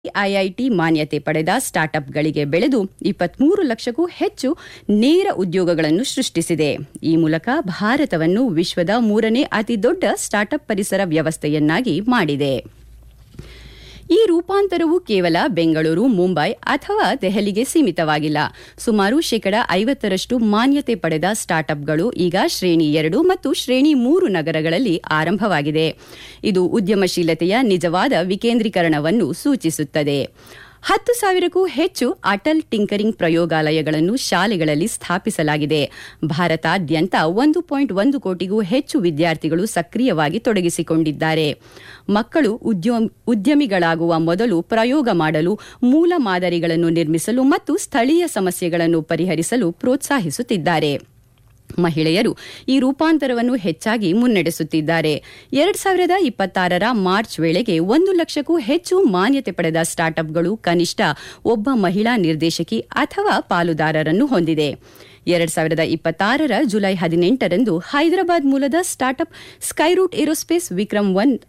IIT ಮಾನ್ಯತೆ ಪಡೆದ ಸ್ಟಾರ್ಟ್ಅಪ್ಗಳಿಗೆ ಬೆಳೆದು ಇಪ್ಪತ್ಮೂರು ಲಕ್ಷಕ್ಕೂ ಹೆಚ್ಚು ನೇರ ಉದ್ಯೋಗಗಳನ್ನು ಸೃಷ್ಟಿಸಿದೆ ಈ ಮೂಲಕ ಭಾರತವನ್ನು ವಿಶ್ವದ ಮೂರನೇ ಅತಿದೊಡ್ಡ ಸ್ಟಾರ್ಟ್ಅಪ್ ಪರಿಸರ ವ್ಯವಸ್ಥೆಯನ್ನಾಗಿ ಮಾಡಿದೆ ಈ ರೂಪಾಂತರವು ಕೇವಲ ಬೆಂಗಳೂರು ಮುಂಬೈ ಅಥವಾ ದೆಹಲಿಗೆ ಸೀಮಿತವಾಗಿಲ್ಲ ಸುಮಾರು ಶೇಕಡ ಐವತ್ತರಷ್ಟು ಮಾನ್ಯತೆ ಪಡೆದ ಸ್ಟಾರ್ಟ್ಅಪ್ಗಳು ಈಗ ಶ್ರೇಣಿ ಎರಡು ಮತ್ತು ಶ್ರೇಣಿ ಮೂರು ನಗರಗಳಲ್ಲಿ ಆರಂಭವಾಗಿದೆ ಇದು ಉದ್ಯಮಶೀಲತೆಯ ನಿಜವಾದ ವಿಕೇಂದ್ರೀಕರಣವನ್ನು ಸೂಚಿಸುತ್ತದೆ ಹತ್ತು ಸಾವಿರಕ್ಕೂ ಹೆಚ್ಚು ಅಟಲ್ ಟಿಂಕರಿಂಗ್ ಪ್ರಯೋಗಾಲಯಗಳನ್ನು ಶಾಲೆಗಳಲ್ಲಿ ಸ್ಥಾಪಿಸಲಾಗಿದೆ ಭಾರತಾದ್ಯಂತ ಒಂದು ಪಾಯಿಂಟ್ ಒಂದು ಕೋಟಿಗೂ ಹೆಚ್ಚು ವಿದ್ಯಾರ್ಥಿಗಳು ಸಕ್ರಿಯವಾಗಿ ತೊಡಗಿಸಿಕೊಂಡಿದ್ದಾರೆ ಮಕ್ಕಳು ಉದ್ಯಮಿಗಳಾಗುವ ಮೊದಲು ಪ್ರಯೋಗ ಮಾಡಲು ಮೂಲ ಮಾದರಿಗಳನ್ನು ನಿರ್ಮಿಸಲು ಮತ್ತು ಸ್ಥಳೀಯ ಸಮಸ್ಯೆಗಳನ್ನು ಪರಿಹರಿಸಲು ಪ್ರೋತ್ಸಾಹಿಸುತ್ತಿದ್ದಾರೆ ಮಹಿಳೆಯರು ಈ ರೂಪಾಂತರವನ್ನು ಹೆಚ್ಚಾಗಿ ಮುನ್ನಡೆಸುತ್ತಿದ್ದಾರೆ ಎರಡ್ ಸಾವಿರದ ಇಪ್ಪತ್ತಾರರ ಮಾರ್ಚ್ ವೇಳೆಗೆ ಒಂದು ಲಕ್ಷಕ್ಕೂ ಹೆಚ್ಚು ಮಾನ್ಯತೆ ಪಡೆದ ಸ್ಟಾರ್ಟ್ಅಪ್ಗಳು ಕನಿಷ್ಠ ಒಬ್ಬ ಮಹಿಳಾ ನಿರ್ದೇಶಕಿ ಅಥವಾ ಪಾಲುದಾರರನ್ನು ಹೊಂದಿದೆ ಎರಡ್ ಸಾವಿರದ ಇಪ್ಪತ್ತಾರರ ಜುಲೈ ಹದಿನೆಂಟರಂದು ಹೈದರಾಬಾದ್ ಮೂಲದ ಸ್ಟಾರ್ಟ್ಅಪ್ ಸ್ಕೈರೂಟ್ ಏರೋಸ್ಪೇಸ್ ವಿಕ್ರಮ್ ಒನ್